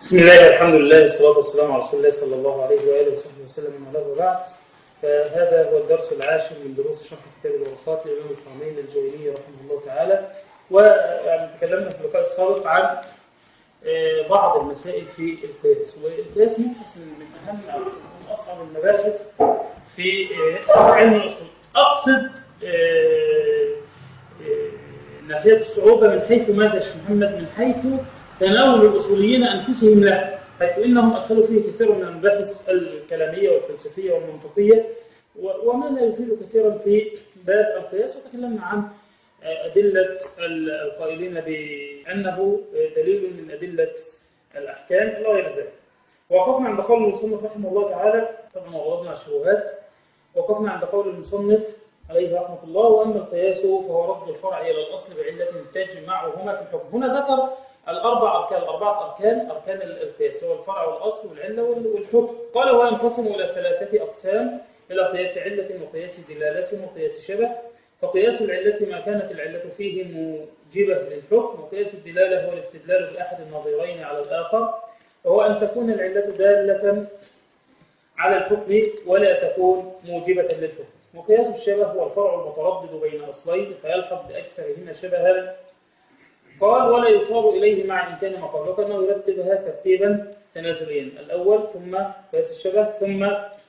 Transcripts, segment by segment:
بسم الله الحمد لله والصلاة والسلام على رسول الله صلى الله عليه وآله وصحبه وسلم ومن والاه وبعد فهذا هو الدرس العاشر من دروس شرح كتاب الورقات للإمام الحرمين الجويني رحمه الله تعالى وتكلمنا في اللقاء السابق عن آه، بعض المسائل في القياس والقياس منقسم من أهم أو من أصعب المباحث في آه، علم الأصول أقصد آه، آه، ناحية الصعوبة من حيث ماذا يا شيخ محمد من حيث تناول الأصوليين أنفسهم له حيث إنهم أدخلوا فيه كثير من المباحث الكلامية والفلسفية والمنطقية و- وما لا يفيد كثيرا في باب القياس وتكلمنا عن أدلة القائلين بأنه دليل من أدلة الأحكام إلى غير ذلك وقفنا عند قول المصنف رحمه الله تعالى طبعا وغضبنا على الشبهات وقفنا عند قول المصنف عليه رحمة الله وأما القياس فهو رد الفرع إلى الأصل بعلة تجمعهما في الحكم هنا ذكر الأربع أركان الأربعة أركان أركان القياس هو الفرع والأصل والعلة وال- والحكم قال وينقسم إلى ثلاثة أقسام إلى قياس علة وقياس دلالة وقياس شبه فقياس العلة ما كانت العلة فيه موجبة للحكم وقياس الدلالة هو الاستدلال بأحد النظيرين على الآخر وهو أن تكون العلة دالة على الحكم ولا تكون موجبة للحكم وقياس الشبه هو الفرع المتردد بين أصلين فيلحق بأكثرهما شبها قال ولا يصاب إليه مع إمكان ما قبلك أنه يرتبها ترتيبا تنازليا الأول ثم قياس الشبه ثم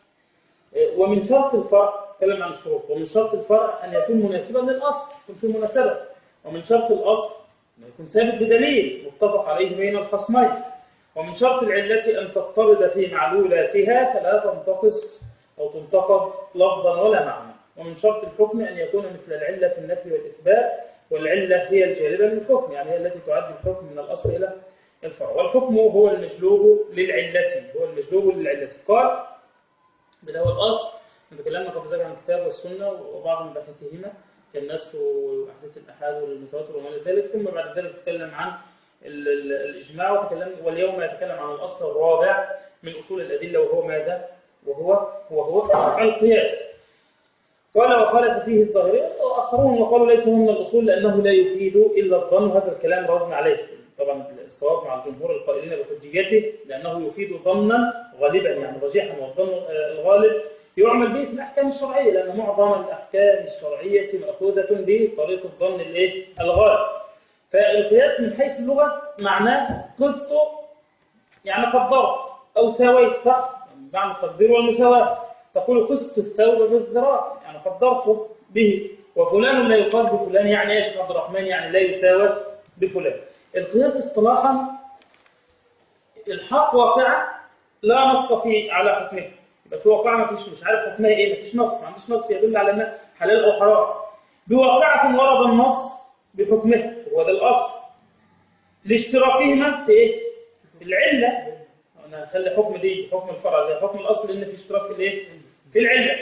ومن شرط الفرع تكلم عن الشروط ومن شرط الفرع أن يكون مناسبا للأصل يكون في مناسبة ومن شرط الأصل أن يكون ثابت بدليل متفق عليه بين الخصمين ومن شرط العلة أن تضطرد في معلولاتها فلا تنتقص أو تنتقد لفظا ولا معنى ومن شرط الحكم أن يكون مثل العلة في النفي والإثبات والعلة هي الجالبة للحكم يعني هي التي تعد الحكم من الأصل إلى الفرع والحكم هو المجلوب للعلة هو المجلوب للعلة قال بدأ الأصل تكلمنا قبل ذلك عن الكتاب والسنة وبعض مباحثهما كالنسخ وأحداث الأحاد والمتواتر وما إلى ذلك ثم بعد ذلك تكلم عن ال- ال- الإجماع وتكلم واليوم يتكلم عن الأصل الرابع من أصول الأدلة وهو ماذا؟ وهو وهو القياس قال وخالف فيه الظاهرية وآخرون وقالوا ليس هو من الأصول لأنه لا يفيد إلا الظن هذا الكلام ردنا عليه طبعا الصواب مع الجمهور القائلين بحجيته لأنه يفيد ظنا غالبا يعني رجيحا والظن آه، الغالب يعمل به في الأحكام الشرعية لأن معظم الأحكام الشرعية مأخوذة بطريق الظن الإيه؟ الغالب فالقياس من حيث اللغة معناه قسط يعني قدرت أو ساويت صح؟ يعني معنى التقدير والمساواة تقول قسط الثوب بالذراع يعني قدرته به وفلان لا يقال بفلان يعني ايش عبد الرحمن يعني لا يساوى بفلان القياس اصطلاحا الحق واقعة لا نص فيه على حكمه يبقى في واقعة ما فيش مش عارف حكمها ايه ما فيش نص ما عنديش نص يدل على انها حلال او حرام بواقعة ورد النص بحكمه هو ده الاصل لاشتراكهما في ايه؟ في العلة انا هخلي حكم دي حكم الفرع زي حكم الاصل ان في اشتراك في الايه؟ في العلة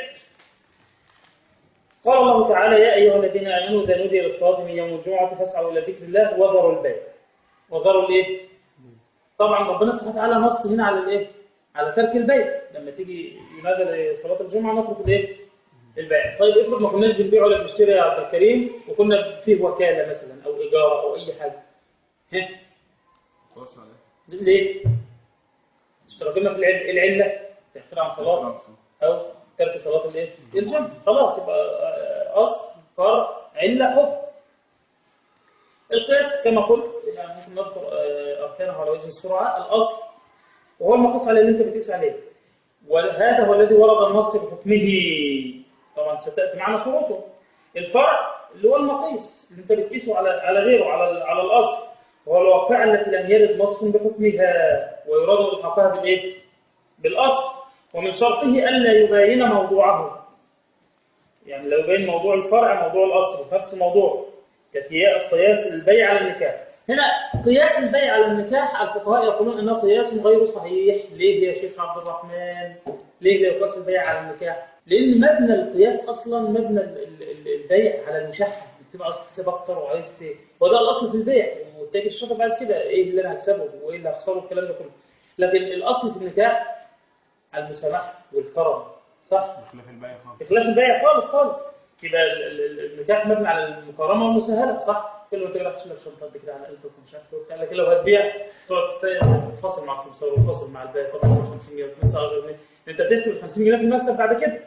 قال الله تعالى يا ايها الذين امنوا اذا نودي للصلاه من يوم الجمعه فاسعوا الى ذكر الله وذروا البيع وذروا الايه؟ طبعا ربنا سبحانه وتعالى نص هنا على الايه؟ على ترك البيع لما تيجي ينادى لصلاه الجمعه نترك الايه؟ البيع طيب افرض ما كناش بنبيع ولا بنشتري يا عبد الكريم وكنا فيه وكاله مثلا او ايجار او اي حاجه ها خلاص عليه ليه؟ اشتراكنا في العل- العله تاخير عن صلاه أو ترك صلاة الإيه؟ الجمع خلاص يبقى آه، أصل فرع علة حكم القياس كما قلت يعني ممكن نذكر آه، أركانه على وجه السرعة الأصل وهو المقص على اللي أنت بتقيس عليه وهذا هو الذي ورد النص بحكمه طبعا ستأتي معنا شروطه الفرع اللي هو المقيس اللي أنت بتقيسه على على غيره على على الأصل وهو الواقع التي لم يرد نص بحكمها ويراد إلحاقها بالإيه؟ بالأصل ومن شرطه ألا يباين موضوعه يعني لو يبين موضوع الفرع موضوع الأصل في نفس الموضوع كقياس قياس البيع على النكاح هنا قياس البيع على النكاح الفقهاء يقولون أنه قياس غير صحيح ليه يا شيخ عبد الرحمن ليه لا يقاس البيع على النكاح لأن مبنى القياس أصلا مبنى ال- ال- ال- البيع على المشحن بتبقى عايز تكسب أكتر وعايز ت... وده الأصل في البيع والتاجر الشاطر عايز كده إيه اللي أنا هكسبه وإيه اللي هخسره الكلام ده كله لكن الأصل في النكاح المسامحة والكرم صح بخلاف الباقي خالص بخلاف البيع خالص خالص يبقى ال- ال- ال- النكاح مبني على المكرمة والمساهلة صح كل ما تقرا تشيل لك شنطه قد كده على قلبك ومش عارف ايه وبتاع لكن لو هتبيع تقعد تفاصل مع السمسار وتفاصل مع البيع طبعا 50 جنيه و 10 جنيه انت بتكسب 50 جنيه في المكسب بعد كده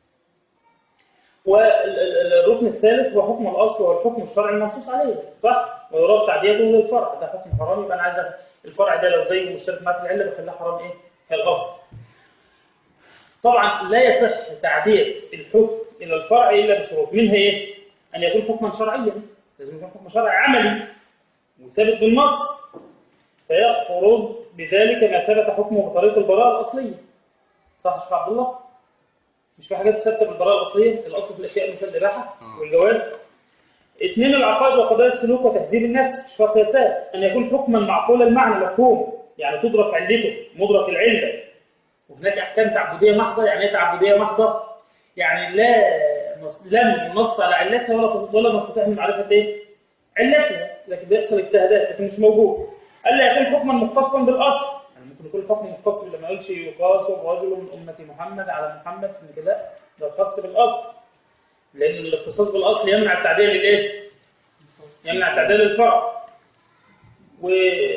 والركن الثالث هو حكم الاصل هو الحكم الشرعي المنصوص عليه صح ويراد تعديته للفرع ده حكم حرام يبقى انا عايز أ- الفرع ده لو زي مشترك معاه في العله بخليه حرام ايه كالاصل طبعا لا يصح تعديه الحكم الى الفرع الا بشروط منها ايه ان يكون حكما شرعيا لازم يكون حكم شرعي عملي وثابت بالنص فيخرج بذلك ما ثبت حكمه بطريقه البراءه الاصليه صح يا شيخ عبد الله مش في حاجات ثابته بالبراءه الاصليه الاصل في الاشياء مثل الاباحه آه. والجواز اثنين العقائد وقضايا السلوك وتهذيب النفس مش فيها قياسات ان يكون حكما معقول المعنى مفهوم يعني تدرك علته مدرك العله وهناك احكام تعبديه محضه يعني ايه تعبديه محضه يعني لا نص- لم نص على علتها ولا ولا نستطيع من معرفه ايه علتها لكن بيحصل اجتهادات لكن مش موجود الا يكون حكما مختصا بالاصل يعني ممكن يكون الحكم مختص باللي ما قالش يقاس الرجل من امه محمد على محمد في كده ده خاص بالاصل لان الاختصاص بالاصل يمنع التعديل للايه يمنع تعديل الفرع و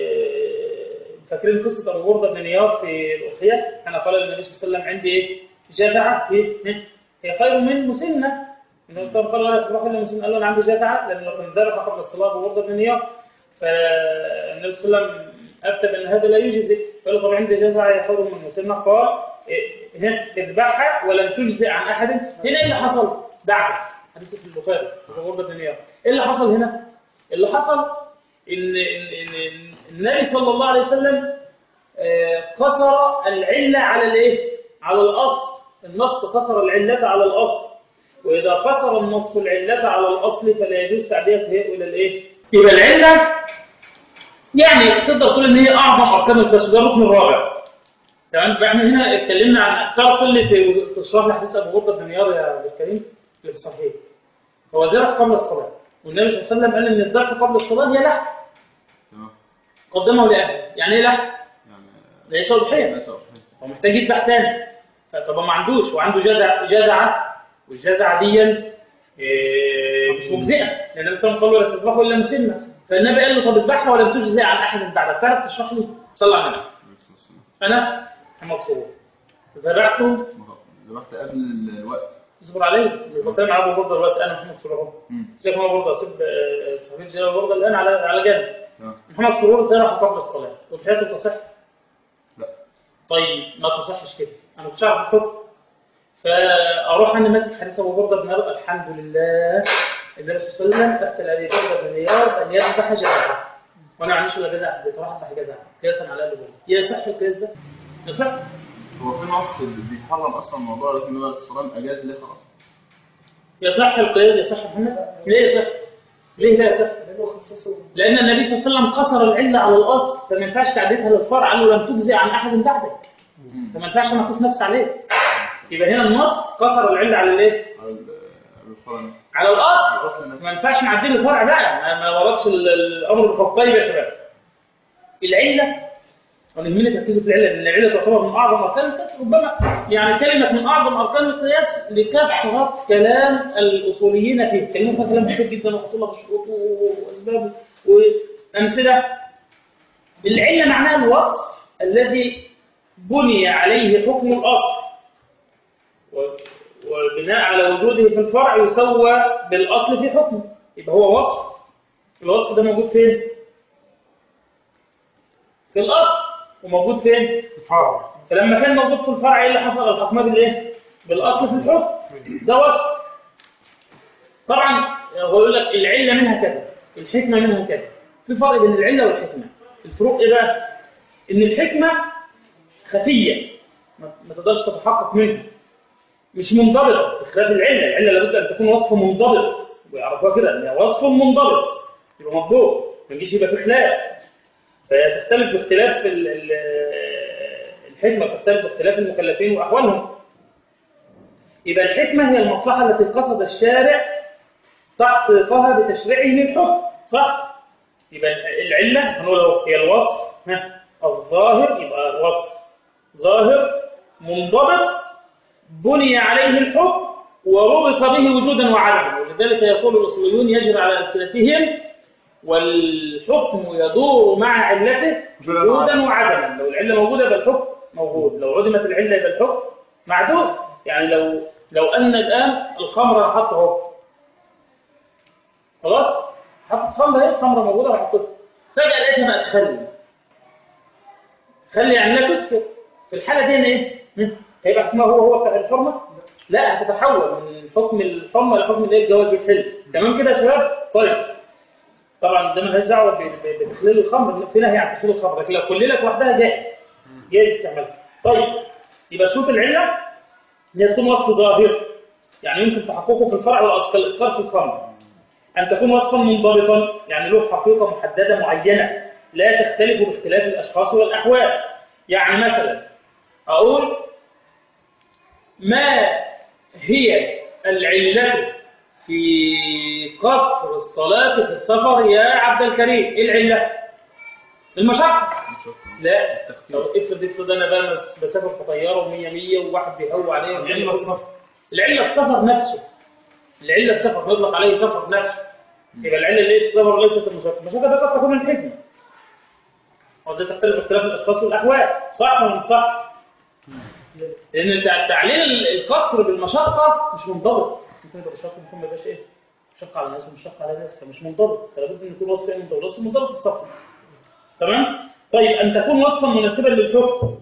فاكرين قصه ابو برده بن نيار في الاضحيه كان قال النبي صلى الله عليه وسلم عندي ايه جذعه ايه إيه؟ هي خير من مسنه النبي صلى الله عليه وسلم قال ولا تروح الا مسنه قال له انا عندي جذعه لان لو كان ذبح قبل الصلاه ابو برده بن نيار فالنبي صلى الله عليه وسلم افتى بان هذا لا يجزئ قال له طب عندي جذعه هي خير من مسنه قال إيه، هنا اذبحها ولم تجزئ عن احد هنا ايه اللي حصل بعد حديث في البخاري ابو برده بن نيار ايه اللي حصل هنا اللي حصل ان ان ان النبي صلى الله عليه وسلم آه، قصر العله على الايه على الاصل النص قصر العله على الاصل واذا قصر النص العله على الاصل فلا يجوز تعديتها الى الايه يبقى العله يعني تقدر تقول ان هي اعظم اركان التشريع ده الركن الرابع تمام فاحنا هنا اتكلمنا عن تعرف كل في في الشرح لحديث ابو برده بن نيار يا عبد الكريم اللي في الصحيح هو ذبح قبل الصلاه والنبي صلى الله عليه وسلم قال ان الذبح قبل الصلاه هي لحم تمام قدمه لاهله يعني ايه لحم يعني ليس اضحيه ليس أضحية. هو محتاج يذبح تاني طب ما عندوش وعنده جزع جزعه والجزعه دي إيه، مش مجزئه لان النبي صلى الله عليه وسلم قال ولا تذبحوا الا مسنه فالنبي قال له طب اذبحها ولم تجزئ عن احد بعدك تعرف تشرح لي صلى على النبي بس بس- انا محمد صبور ذبحته ما هو ذبحت قبل الوقت اصبر علي بتكلم على ابو برده دلوقتي انا محمد صبور اهو مم. شيخ محمد برده اسيب آه، صحيح جلال ابو برده الان على على جنب تمام محمد صبور ذبح قبل الصلاه وضحيته تصح لا طيب ما تصحش كده انا مش عارف الحكم فاروح انا ماسك حديث ابو برده بن نار الحمد لله النبي صلى الله عليه وسلم افتى لابي برده بن نيار ان يذبح جزعه وانا ما عنديش ولا جزعه في البيت اروح اذبح جزعه قياسا على ابي برده يصح القياس ده؟ يصح؟ هو في نص بيحرم اصلا الموضوع لكن النبي صلى الله عليه وسلم اجاز ليه خلاص يصح القياس يصح محمد؟ ليه يصح؟ ليه لا يصح؟ لان النبي صلى الله عليه وسلم قصر العله على الاصل فما ينفعش تعديتها للفرع قال له لم تجزي عن احد بعدك مم. فما ينفعش انا اقيس نفسي عليه يبقى هنا النص قصر العله على الايه؟ على ال- على الفرن على الاصل الأصل نفسه. ما ينفعش نعدل الفرع بقى ما, ما وردش ال- الامر بالحقين يا شباب العله وانا يهمني تركيزوا في العله لان العله تعتبر من اعظم اركان القياس ربما يعني كلمه من اعظم اركان القياس لكثره كلام الاصوليين فيه كلمه فيها كلام كتير جدا وحطوا بشروط واسباب وامثله العله معناها الوصف الذي بني عليه حكم الاصل و- وبناء على وجوده في الفرع يسوى بالاصل في حكمه يبقى هو وصف الوصف ده موجود فين في الاصل وموجود فين فرع فلما كان موجود في الفرع ايه اللي حصل الحكمه بالايه بالاصل في الحكم ده وصف طبعا هو يقول لك العله منها كذا الحكمه منها كذا في فرق بين العله والحكمه الفروق ايه بقى ان الحكمه خفيه ما ما تقدرش تتحقق منها مش منضبطه بخلاف العله العله لابد ان تكون وصف منضبط ويعرفوها كده ان هي وصف منضبط يبقى مضبوط ما يجيش يبقى في خلاف فهي تختلف باختلاف ال- ال- الحكمه تختلف باختلاف المكلفين واحوالهم يبقى الحكمه هي المصلحه التي قصد الشارع تحقيقها بتشريعه للحكم صح يبقى العله هنقول اهو هي الوصف ها الظاهر يبقى الوصف ظاهر منضبط بني عليه الحكم وربط به وجودا وعدما ولذلك يقول الاصوليون يجري على السنتهم والحكم يدور مع علته وجودا وجودا وعدما لو العله موجوده يبقى الحكم موجود لو عدمت العله يبقى الحكم معدوم يعني لو لو ان الان الخمر انا حاطه اهو خلاص حطيت خمره اهي خمره موجوده وحطيتها فجاه لقيتها بقت خل خل يعني لا تسكر في الحاله دي أنا ايه هم؟ هيبقى حكمها هو هو بتاع الحرمه لا هتتحول من حكم الحرمه لحكم الايه الجواز بالحل تمام كده يا شباب طيب طبعا ده ملهاش دعوه ب- ب- بتخليل الخمر في نهي عن تخليل الخمر لكن لو كللت وحدها جائز جائز استعمالها طيب يبقى شوف العله هي تكون وصف ظاهر يعني يمكن تحققه في الفرع والاصل كالاسقاط في الخمر ان تكون وصفا منضبطا يعني له حقيقه محدده معينه لا تختلف باختلاف الاشخاص والاحوال يعني مثلا اقول ما هي العله في قصر الصلاه في السفر يا عبد الكريم ايه العله المشقه لا لو افرض افرض انا بقى بس- بسافر في طياره و100 100 وواحد بيهوى عليا العله السفر العله السفر نفسه العله السفر يطلق عليه سفر نفسه يبقى العله اللي ايش السفر ليست المشقه المشقه ده قد تكون الحكمه وده تختلف اختلاف الاشخاص والاحوال صح ولا مش صح؟ لان تع- تعليل ال- القصر بالمشقه مش منضبط ممكن يبقى مشقه ممكن ما يبقاش ايه؟ مشقه على ناس ومشقه على ناس فمش منضبط فلا بد ان يكون وصف ايه منضبط وصف منضبط السفر تمام؟ طيب ان تكون وصفا مناسبا للحكم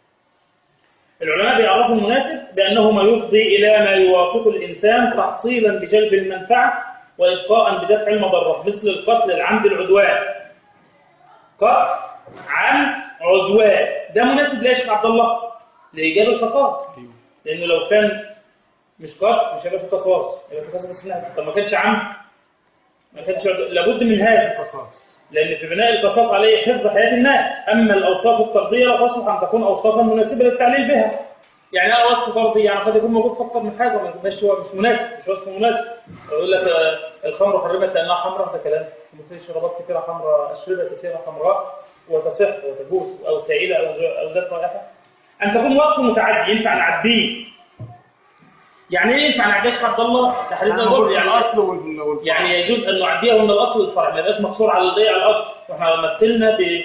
العلماء بيعرفوا المناسب بأنه ما يفضي إلى ما يوافق الإنسان تحصيلا بجلب المنفعة وإبقاء بدفع المضرة مثل القتل العمد العدوان قتل عمد عدوان ده مناسب ليش يا عبد الله؟ لإيجاب القصاص لأنه لو كان مش قتل مش هيبقى في قصاص هيبقى في قصاص بس لا طب ما كانش عمد ما كانش عدوان. لابد من هذا قصاص لأن في بناء القصاص عليه حفظ حياة الناس أما الأوصاف الطردية لا تصلح أن تكون أوصافا مناسبة للتعليل بها يعني أنا وصف طردي يعني قد يكون موجود في أكثر من حاجة ما يبقاش هو مش مناسب مش وصف مناسب يقول لك آه، الخمر حرمت لأنها حمراء ده كلام مثل شرابات كثيرة حمراء أشربة كثيرة حمراء وتصح وتجوز أو سائلة أو ز- أو ذات رائحة أن تكون وصف متعدي ينفع نعديه يعني ايه ينفع نعديش عبد الله تحريز الغرب يعني الاصل وال- والفرع. يعني يجوز ان نعديه من الاصل للفرع ما يبقاش مقصور على الضيق على الاصل واحنا مثلنا ب...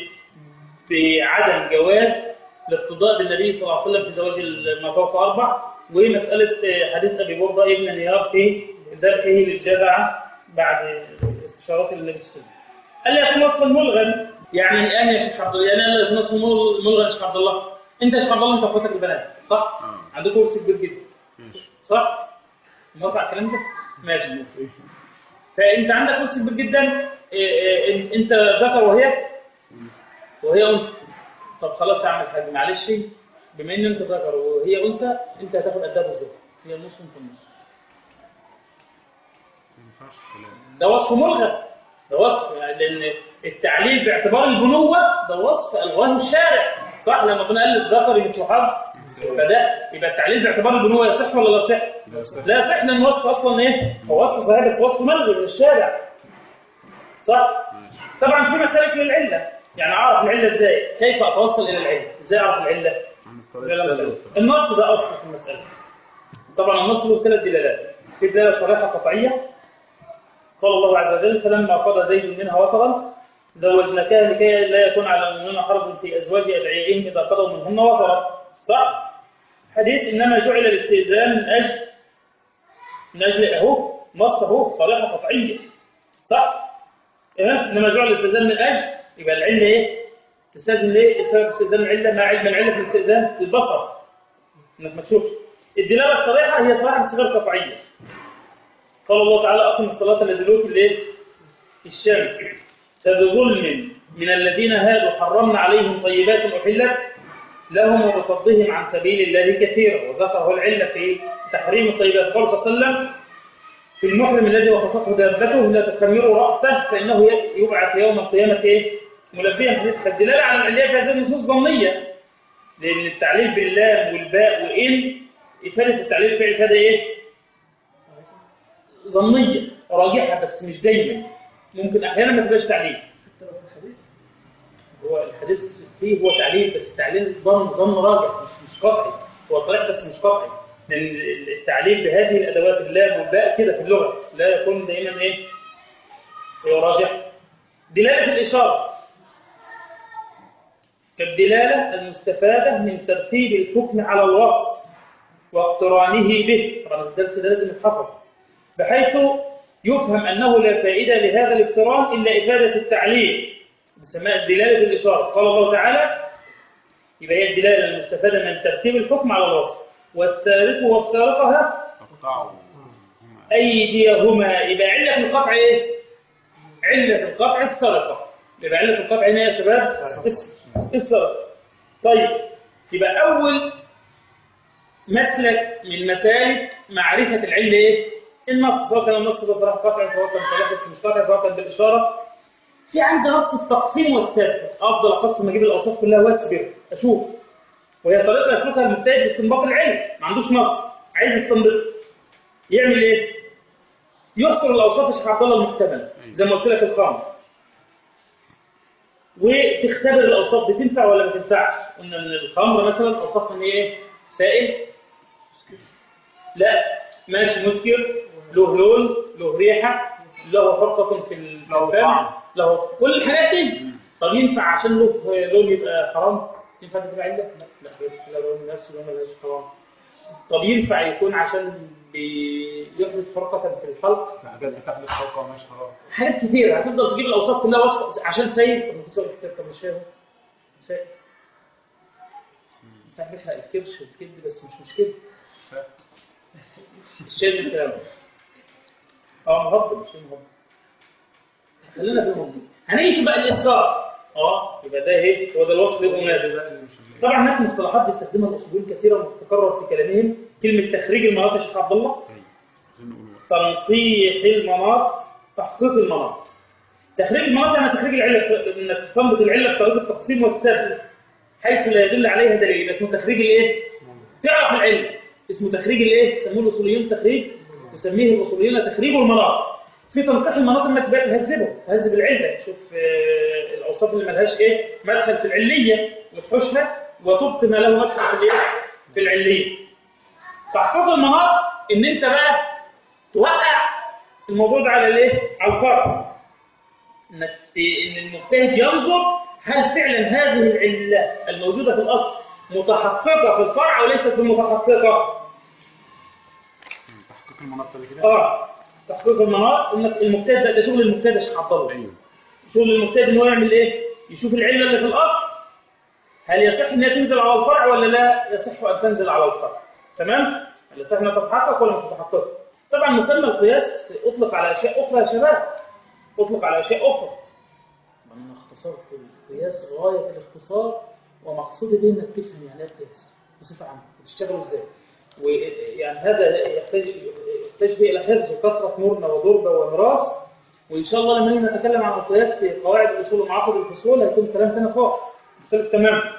بعدم جواز الاقتداء بالنبي صلى الله عليه وسلم في زواج ما فوق اربع ومساله حديث ابي برده ابن نيار في ذبحه للجذع بعد استشارات النبي صلى الله عليه وسلم قال لي يكون وصفا ملغا يعني الان يا شيخ عبد الله يعني انا يكون وصفا مل- ملغا يا شيخ عبد الله انت يا شيخ عبد الله انت اخواتك البنات صح؟ آه. عندكم ورث كبير جدا صح؟ موافق على الكلام ده؟ ماشي فانت عندك ورث كبير جدا إيه إيه انت ذكر وهي وهي انثى طب خلاص يا عم الحاج معلش بما ان انت ذكر وهي انثى انت هتاخد قدها بالظبط هي النص وانت النص ما ينفعش الكلام ده وصف ملغى ده وصف يعني لان التعليل باعتبار البنوه ده وصف الغاه الشارع صح لما كنا قال الذكر مثل حظ فده يبقى التعليل باعتبار البنوه يصح ولا لا يصح؟ لا صح لا صح لان الوصف اصلا ايه؟ هو وصف صحيح بس وصف ملغي من الشارع صح؟ ماشي طبعا في مسالك للعله يعني اعرف العله ازاي؟ كيف اتوصل الى العله؟ ازاي اعرف العله؟ عن ده الطريق لا السلبي مسألة. النص ده اصل في المساله طبعا النص له ثلاث دلالات في دلاله صريحه قطعيه قال الله عز وجل فلما قضى زيد منها وطرا زوجناكها لكي لا يكون على المؤمنين حرج في ازواج ادعيائهم اذا قضوا منهن وطرا صح حديث انما جعل الاستئذان من اجل من اجل اهو نص اهو صريحه قطعيه صح إيه؟ انما جعل الاستئذان من اجل يبقى العله ايه تستاذن ليه سبب استئذان العله ما علم العله في الاستئذان البصر انك ما تشوفش الدلاله الصريحه هي صراحه بس غير قطعيه قال الله تعالى اقم الصلاه لدلوك الايه الشمس فبظلم من الذين هادوا حرمنا عليهم طيبات احلت لهم وبصدهم عن سبيل الله كثيرا وذكره العله في تحريم الطيبات قال صلى الله عليه وسلم في المحرم الذي وقصته دابته لا تخمروا راسه فانه يبعث يوم القيامه ايه ملبيا حديث فالدلاله على العليه في هذه النصوص ظنيه لان التعليل باللام والباء وان افاده التعليل في افاده ايه ظنيه راجحه بس مش دايما ممكن احيانا ما تبقاش تعليل هو الحديث فيه هو تعليل بس تعليل ظن ظن راجح مش مش قطعي هو صريح بس مش قطعي لان التعليل بهذه الادوات اللام والباء كده في اللغه لا يكون دائما ايه هو راجح دلالة الإشارة كالدلالة المستفادة من ترتيب الحكم على الوصف واقترانه به طبعا الدرس ده لازم يتحفظ بحيث يفهم أنه لا فائدة لهذا الاقتران إلا إفادة التعليل بسماء دلالة الإشارة قال الله تعالى يبقى هي الدلالة المستفادة من ترتيب الحكم على الوصف والسارق والسارقة فاقطعوا أيديهما يبقى علة القطع إيه؟ علة القطع السرقة يبقى علة القطع هنا يا شباب الس- السرقة طيب يبقى أول مسلك من مسالك معرفة العلة إيه؟ النص سواء كان النص ده صراحة قطع سواء كان صلاح بس مش قطع سواء كان بالإشارة في عندي نص التقسيم والتثبيت أفضل أقسم أجيب الأوصاف كلها وأسبر أشوف وهي طريقة يسلكها المجتهد باستنباط العلم ما عندوش نص عايز يستنبط يعمل إيه؟ يذكر الاوصاف الشيخ عبد الله المحتمله زي ما قلت لك الخام وتختبر الاوصاف دي تنفع ولا ما تنفعش قلنا ان الخمر مثلا اوصافها ان هي ايه سائل لا ماشي مسكر له لون له ريحه له فرقه في ال- في له الفم طعم. له كل الحاجات دي طب ينفع عشان له لون يبقى حرام ينفع تبقى عله لا لا لا لون نفس لون ملهاش حرام طب ينفع يكون عشان بيحدث فرقه في الحلق في حاجات بتحدث فوق ومش حرام حاجات كتير هتفضل تجيب الاوصاف كلها وصف عشان سيد طب ما تسوي الكتاب طب مش فاهم سيد صاحب بيحرق الكرش والكبد بس مش مشكله الشيء الكلام اه مهضم مش مهضم خلينا في المهضم هنيجي بقى الاسكار اه يبقى ده ايه هو ده الوصف اللي مناسب طبعا هناك مصطلحات بيستخدمها الاصوليين كثيرا وتتكرر في كلامهم كلمه تخريج المناط يا شيخ عبد الله عايزين نقول بقى. تنقيح المناط تحقيق المناط تخريج المناط يعني تخريج العله انك تستنبط العله بطريقه التقسيم والسبب حيث لا يدل عليها دليل يبقى اسمه تخريج الايه تعرف العله اسمه تخريج الايه يسموه الاصوليون تخريج يسميه الاصوليون تخريج المناط في تنقيح المناط انك بقى تهذبه تهذب العله شوف آه، الاوصاف اللي ملهاش ايه مدخل في العليه وتحوشها وتبقي ما له مدخل في الايه في العليه تحقيق المناط ان انت بقى توقع الموضوع ده على الايه على الفرع انك ت- ان المجتهد ينظر هل فعلا هذه العله الموجوده في الاصل متحققه في الفرع وليست بمتحققه تحقيق المناطق اللي كده اه تحقيق المناط انك المجتهد ده, ده شغل المجتهد يا شيخ عبد الله ايوه شغل المجتهد ان هو يعمل ايه يشوف العله اللي في الاصل هل يصح انها تنزل على الفرع ولا لا يصح ان تنزل على الفرع تمام هل يصح انها تتحقق ولا مش تتحقق طبعا مسمى القياس اطلق على اشياء اخرى يا شباب اطلق على اشياء اخرى انا اختصرت القياس غايه الاختصار ومقصودي به انك تفهم يعني ايه قياس بصفه عامه بتشتغلوا ازاي ويعني هذا يحتاج يحتاج به الى حفظ وكثره مرنه وضربه ومراس وان شاء الله لما نيجي نتكلم عن القياس في قواعد الاصول ومعاقد الفصول هيكون كلام ثاني خالص مختلف تماما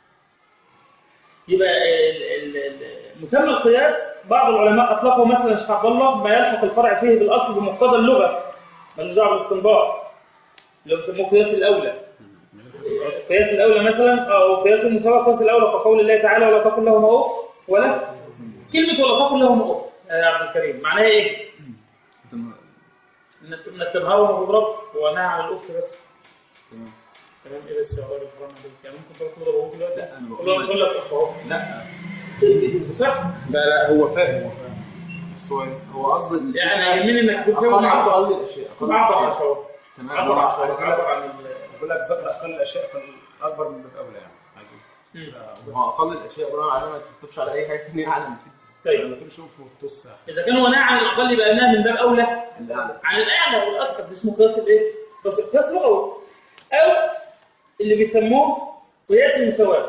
يبقى ال- ال- ال- مسمى القياس بعض العلماء اطلقوا مثلا شيخ عبد الله ما يلحق الفرع فيه بالاصل بمقتضى اللغه ملوش دعوه بالاستنباط اللي هو بيسموه قياس الاولى قياس الاولى مثلا او قياس المساواه قياس الاولى كقول الله تعالى ولا تقل لهما اف ولا كلمه ولا تقل لهما اف يا عبد الكريم معناها ايه؟ تمام انك انك تنهار وما تضرب هو نهى عن الاف بس تمام تمام ايه بس يا راجل حرام عليك يعني ممكن تروح تضرب ابوك دلوقتي لا، أنا بقول والله لك. بقول لك اف اهو لا صح؟ لا لا هو فاهم هو فاهم بس هو هو قصد ال- يعني يهمني انك تكون اقل عبر اقل الاشياء اقل عبر عن الاشياء شعور تمام عبر عن هو- شعور عبر عن ال- بقول لك ذكر اقل الاشياء فالاكبر من باب اولى يعني عادي مم. هو اقل الاشياء بناء على ما تكتبش على اي حاجه ثانيه اعلى من كده طيب لما تيجي تشوف وتوسع اذا كان هو نهى عن الاقل يبقى نهى من باب اولى الاعلى عن الاعلى والاكثر ده اسمه قياس الايه؟ بس قياس لغوي او اللي بيسموه قياس المساواه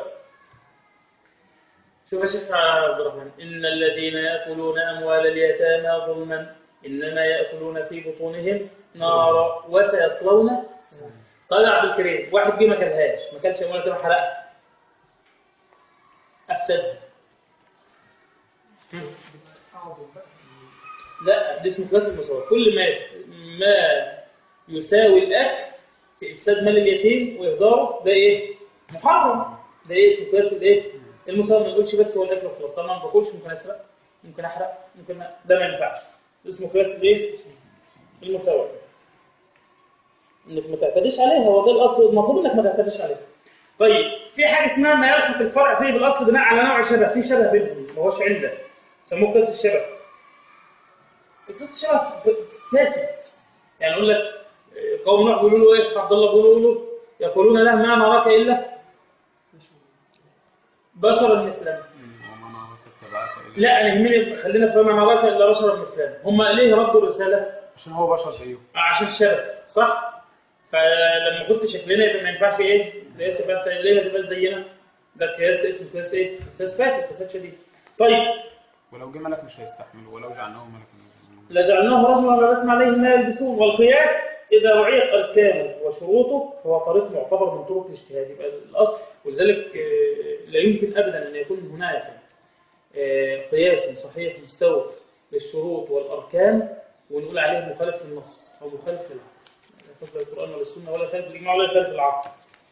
شوف يا شيخ عبد الرحمن ان الذين ياكلون اموال اليتامى ظلما انما ياكلون في بطونهم نارا وسيصلون طيب يا عبد الكريم واحد جه ما كلهاش ما كانش اموال اليتامى حرقها افسدها لا ده اسمه قياس المساواة كل ما ما يساوي الأكل في إفساد مال اليتيم وإهداره ده إيه؟ محرم ده إيه اسمه قياس الإيه؟ المساواة ما نقولش بس هو الأكل وخلاص طبعا ما باكلش ممكن أسرق ممكن أحرق ممكن أ- ده ما ينفعش ده اسمه قياس الإيه؟ المساواة انك ما تعتديش عليها هو ده الاصل المطلوب انك ما تعتديش عليها طيب في حاجه اسمها ما يلحق الفرع فيه بالاصل بناء على نوع شبه في شبه بينهم ما هوش عله يسموه قياس الشبه قياس الشبه فاسد يعني يقول لك آه، قوم نوح بيقولوا له ايش عبد الله بيقولوا له يقولون له ما نراك الا بشرا مثلنا وما نراك اتبعك الا لا انا يهمني خلينا في ما نراك الا بشرا مثلنا هم ليه ردوا الرساله عشان هو بشر زيه عشان الشبه صح فلما كنت شكلنا يبقى ما ينفعش ايه قياس يبقى انت ليه هتبقى زينا ده قياس اسمه قياس ايه قياس فاسد فساد شديد طيب ولو جه ملك مش هيستحمله ولو جعلناه ملكا لجعلناه رجلا ولبسنا عليهم ما يلبسون والقياس اذا وعيت اركانه وشروطه فهو طريق معتبر من طرق الاجتهاد يبقى الاصل ولذلك آه، لا يمكن ابدا ان يكون هناك آه، قياس صحيح مستوى للشروط والاركان ونقول عليه مخالف للنص او مخالف للعقل لا يخالف القران ولا السنه ولا يخالف الاجماع ولا يخالف العقل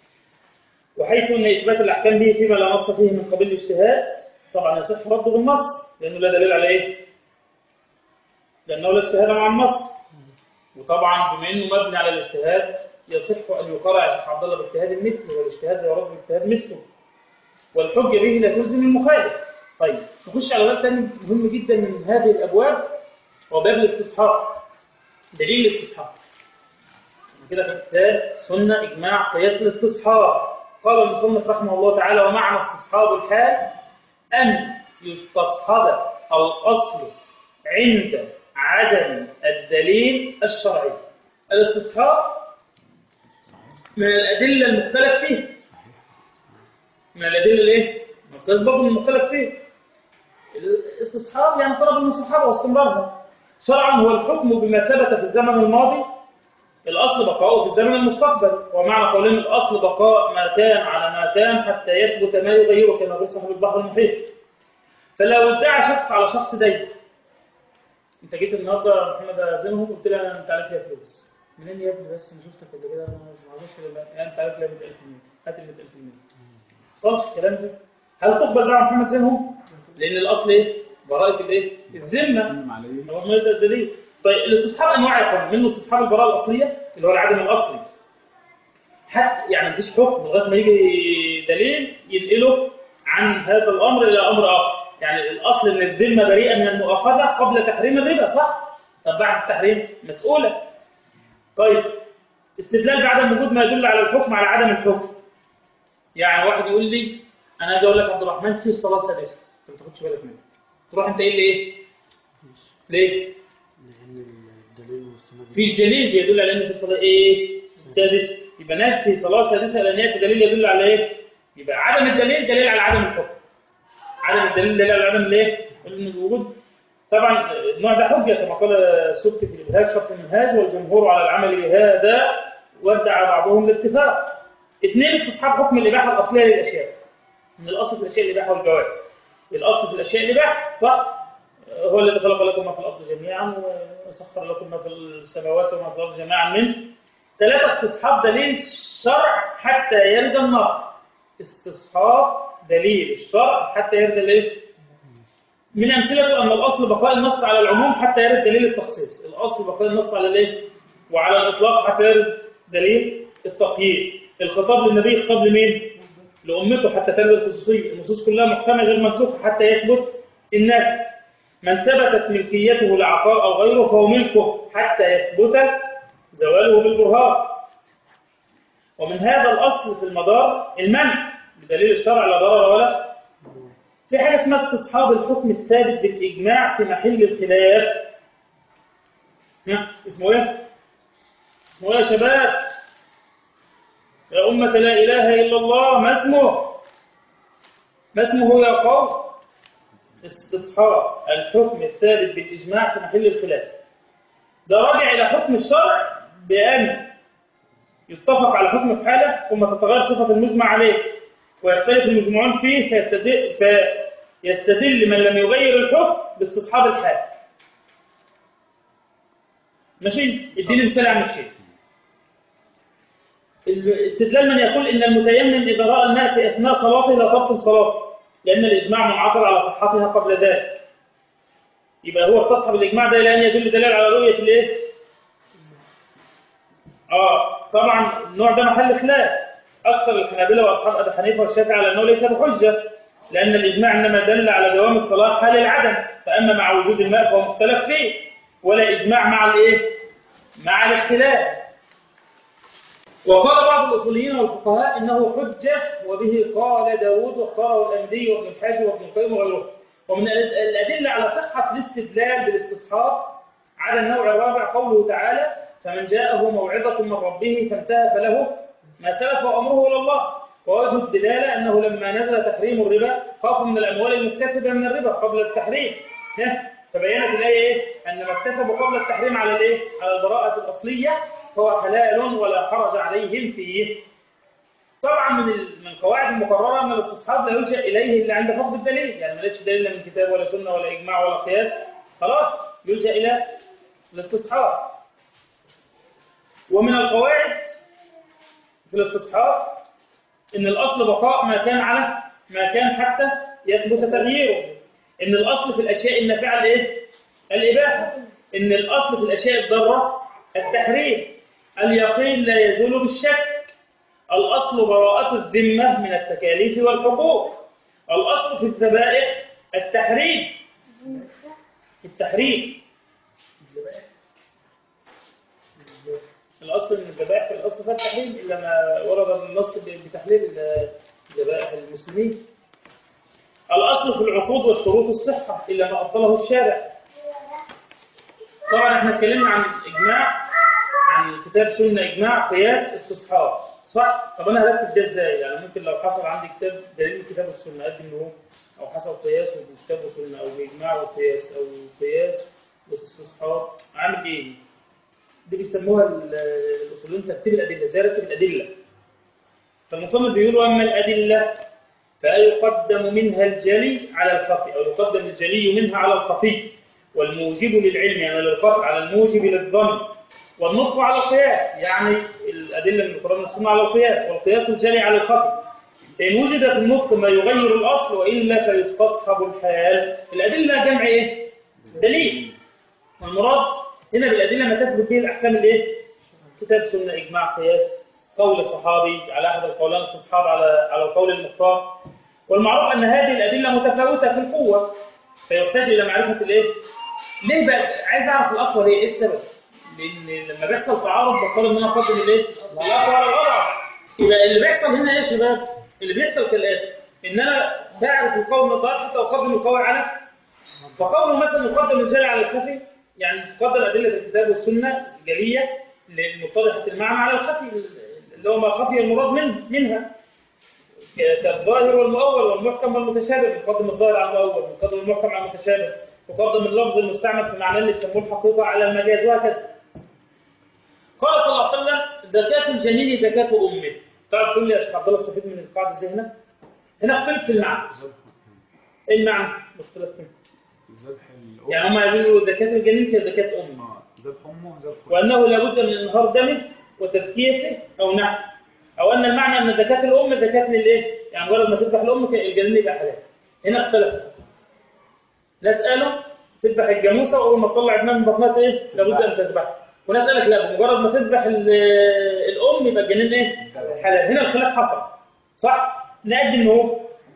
وحيث ان اثبات الاحكام به فيما لا نص فيه من قبيل الاجتهاد طبعا يصح رده بالنص لانه لا دليل على ايه؟ لانه لا اجتهاد مع النص وطبعا بما انه مبني على الاجتهاد يصح ان يقرأ يا شيخ عبد الله باجتهاد مثله والاجتهاد لا يرد باجتهاد مثله والحجه به لا تلزم المخالف طيب نخش على باب ثاني مهم جدا من هذه الابواب وهو باب الاستصحاب دليل الاستصحاب كده في كتاب سنه اجماع قياس الاستصحاب قال المصنف رحمه الله تعالى ومعنى استصحاب الحال ان يستصحب الاصل عند عدم الدليل الشرعي الاستصحاب من الأدلة المختلف فيها من الأدلة الإيه؟ القياس برضه من المختلف فيه الاستصحاب يعني طلب المصاحبة واستمرارها شرعا هو الحكم بما ثبت في الزمن الماضي الأصل بقاؤه في الزمن المستقبل ومعنى قولهم الأصل بقاء ما كان على ما كان حتى يثبت ما يغيره كما يقول صاحب البحر المحيط فلو ادعى شخص على شخص دين انت جيت النهارده يا محمد ازنهم قلت لي انا انت عليك فيها فلوس منين يا ابني بس انا شفتك قبل كده انا ما اعرفش يعني انت عارف لي 100000 جنيه هات ال 100000 جنيه صارش الكلام ده هل تقبل دعوه محمد زينهم؟ لان الاصل ايه؟ براءه الايه؟ الذمه سلم عليه هو ما ده الدليل طيب الاستصحاب انواع يا اخوان منه استصحاب البراءه الاصليه اللي هو العدم الاصلي حتى يعني مفيش حكم لغايه ما يجي دليل ينقله عن هذا الامر الى امر اخر يعني الاصل ان الذمه بريئه من المؤاخذه قبل تحريم الربا صح طب بعد التحريم مسؤوله طيب استدلال بعدم وجود ما يدل على الحكم على عدم الحكم يعني واحد يقول لي انا اجي اقول لك عبد الرحمن في صلاه سادسه انت ما تاخدش بالك منها تروح انت قايل لي ايه ليه لأن الدليل مستند مفيش دليل بيدل على ان في صلاه ايه سادسه يبقى نفي صلاه سادسه لان ياتي دليل يدل على ايه يبقى عدم الدليل دليل على عدم الحكم عدم الدليل دليل على عدم الايه ان الوجود طبعا النوع ده حجه كما قال السبكي في الابهاج شرط المنهاج والجمهور على العمل بهذا وادعى بعضهم الاتفاق اثنين استصحاب حكم الاباحه الاصليه للاشياء من الاصل في الاشياء الاباحه والجواز الاصل في الاشياء الاباحه صح هو الذي خلق لكم ما في الارض جميعا وسخر لكم ما في السماوات وما في الارض جميعا منه ثلاثه استصحاب دليل الشرع حتى يرد النار استصحاب دليل الشرع حتى يرد الايه من امثلته ان الاصل بقاء النص على العموم حتى يرد دليل التخصيص الاصل بقاء النص على الايه وعلى الاطلاق حتى يرد دليل التقييد الخطاب للنبي خطاب لمين لامته حتى ترد الخصوصيه النصوص كلها محكمه غير منسوخه حتى يثبت الناس من ثبتت ملكيته لعقار او غيره فهو ملكه حتى يثبت زواله بالبرهان ومن هذا الاصل في المدار المنع بدليل الشرع لا ضرر ولا في حاجه اسمها استصحاب الحكم الثابت بالاجماع في محل الخلاف ها، اسمه ايه اسمه ايه يا شباب يا أمة لا إله إلا الله ما اسمه ما اسمه يا قوم استصحاب الحكم الثابت بالإجماع في محل الخلاف ده راجع إلى حكم الشرع بأن يتفق على حكم في حالة ثم تتغير صفة المجمع عليه ويختلف المجموعون فيه فيستدل, فيستدل من لم يغير الحكم باستصحاب الحال ماشي اديني مثال عن الشيء استدلال من يقول ان المتيمم اذا راى الماء في اثناء صلاته لا تبطل صلاته لان الاجماع منعقد على صحتها قبل ذلك يبقى هو استصحب الاجماع ده لان يدل دليل على رؤيه الايه اه طبعا النوع ده محل خلاف اكثر الحنابلة واصحاب ابي حنيفه والشافعي على انه ليس بحجه لان الاجماع انما دل على دوام الصلاه حال العدم فاما مع وجود الماء فهو مختلف فيه ولا اجماع مع الايه مع الاختلاف وقال بعض الأصوليين والفقهاء إنه حجة وبه قال داود واختاره الأندي وابن الحاج وابن القيم وغيره ومن الأد- الأدلة على صحة الاستدلال بالاستصحاب على النوع الرابع قوله تعالى فمن جاءه موعظة من ربه فانتهى فله ما سلف وأمره إلى الله ووجه الدلالة أنه لما نزل تحريم الربا خافوا من الأموال المكتسبة من الربا قبل التحريم ها؟ فبينت الآية إيه؟ أن ما اكتسبوا قبل التحريم على الإيه؟ على البراءة الأصلية فهو حلال ولا حرج عليهم فيه طبعا من ال- من قواعد المقررة أن الاستصحاب لا يلجأ إليه إلا عند فقد الدليل يعني ما لقيتش دليل لا من كتاب ولا سنة ولا إجماع ولا قياس خلاص يلجأ إلى الاستصحاب ومن القواعد في الاستصحاب ان الاصل بقاء ما كان على ما كان حتى يثبت تغييره ان الاصل في الاشياء النافعه الايه الاباحه ان الاصل في الاشياء الضاره التحريم اليقين لا يزول بالشك الاصل براءه الذمه من التكاليف والحقوق الاصل في الذبائح التحريم التحريم الأصل من الذبائح في الأصل فيها التحريم إلا ما ورد النص بتحليل ذبائح المسلمين الأصل في العقود والشروط الصحة إلا ما أبطله الشارع طبعا احنا اتكلمنا عن إجماع عن كتاب سنة إجماع قياس استصحاب صح؟ طب أنا هرتب ده إزاي؟ يعني ممكن لو حصل عندي كتاب دليل من كتاب السنة قد إن هو أو حصل قياس وكتاب السنة أو إجماع وقياس أو قياس واستصحاب أعمل إيه؟ دي بيسموها ال- الاصوليين ترتيب الادله زي رتب الادله فالمصنف بيقول اما الادله فيقدم منها الجلي على الخفي او يقدم الجلي منها على الخفي والموجب للعلم يعني للخفي على الموجب للظن والنطق على القياس يعني الادله من القران والسنه على القياس والقياس الجلي على الخفي إن وجد في النطق ما يغير الأصل وإلا فيستصحب الحال الأدلة جمع إيه؟ دليل والمراد هنا بالأدلة ما تثبت به الأحكام الإيه؟ كتاب سنة إجماع قياس قول صحابي على أحد القولين استصحاب على على القول المختار والمعروف أن هذه الأدلة متفاوتة في القوة فيحتاج إلى معرفة الإيه؟ ليه بقى عايز أعرف الأقوى هي إيه السبب؟ لأن لما بيحصل تعارض بضطر إن أنا أقدم الإيه؟ الأقوى على الأضعف يبقى اللي بيحصل هنا إيه يا شباب؟ اللي بيحصل كالآتي إن أنا بعرف القول الضعيف حتى أقدم القوي على فقوله مثلا يقدم الجلي على الخفي يعني تقدم أدلة الكتاب والسنة الجلية لمتضحة المعنى على الخفي اللي هو ما خفي المراد منه منها ك- كالظاهر والمؤول والمحكم والمتشابه يقدم الظاهر على المؤول يقدم المحكم على المتشابه يقدم اللفظ المستعمل في معناه اللي يسموه الحقيقة على المجاز وهكذا قال صلى الله عليه وسلم زكاة الجنين زكاة أمه تعرف تقول لي يا شيخ عبد الله استفيد من القاعدة ازاي هنا؟ هنا اختلف في المعنى ايه المعنى؟ مختلف فيه ذبح الأم يعني هم يقولوا زكاة الجنين كزكاة أمه آه، ذبح أمه ذبح وأنه لابد من إنهار دمه وتزكيته أو نحو أو أن المعنى أن زكاة الأم زكاة للإيه؟ يعني مجرد ما تذبح الأم كان الجنين يبقى حلال هنا اختلف ناس قالوا تذبح الجاموسة وأول ما تطلع ابنها من بطنها إيه؟ لابد أن تذبحها وناس قال لك لا بمجرد ما تذبح ال- الأم يبقى الجنين إيه؟ حلال هنا الخلاف حصل صح؟ نأدي إن هو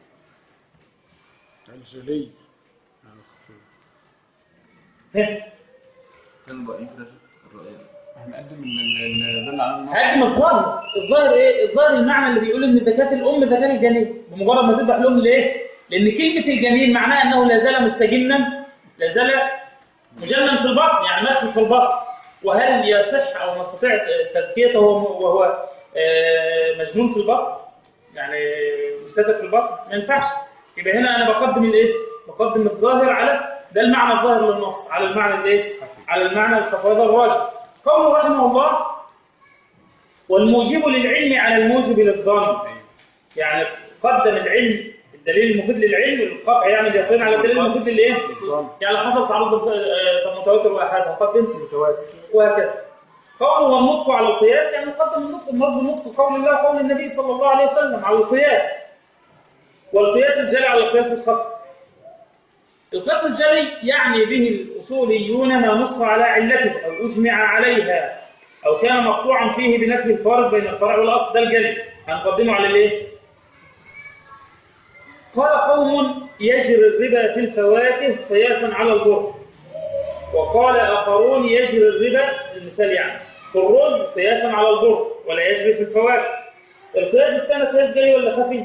الجلي يعني خفيف ها، كان رأيين كده الرأيين احنا نقدم اللي دل على النص هقدم الظاهر الظاهر ايه الظاهر المعنى اللي بيقول ان زكاه الام زكاه الجنين بمجرد ما تذبح الام ليه لان كلمه الجنين معناها انه لا زال مستجنا لا زال مجنن في البطن يعني ماشي في البطن وهل يصح او نستطيع تزكيته وهو وهو، آه، مجنون في البطن يعني مستتر في البطن ما ينفعش يبقى هنا انا بقدم الايه بقدم الظاهر على ده المعنى الظاهر للنص على المعنى الايه على المعنى التفاضل الراجح قوله رحمه الله والموجب للعلم على الموجب للظن يعني قدم العلم الدليل المفيد للعلم القطع يعني اليقين على الدليل المفيد للايه الظن. يعني حصل تعرض آه، متواتر واحاد هقدم متواتر وهكذا قوله والنطق على القياس يعني قدم النطق المرض نطق قول الله قول النبي صلى الله عليه وسلم على القياس والقياس الجلي على القياس الخفي القياس الجلي يعني به الأصوليون ما نص على علته أو أجمع عليها أو كان مقطوعا فيه بنفي الفارق بين الفرع والأصل ده الجلي هنقدمه على الإيه؟ قال قوم يجري الربا في الفواكه قياسا على البر وقال آخرون يجري الربا المثال يعني في الرز قياسا على البر ولا يجري في الفواكه القياس السنة قياس جلي ولا خفي؟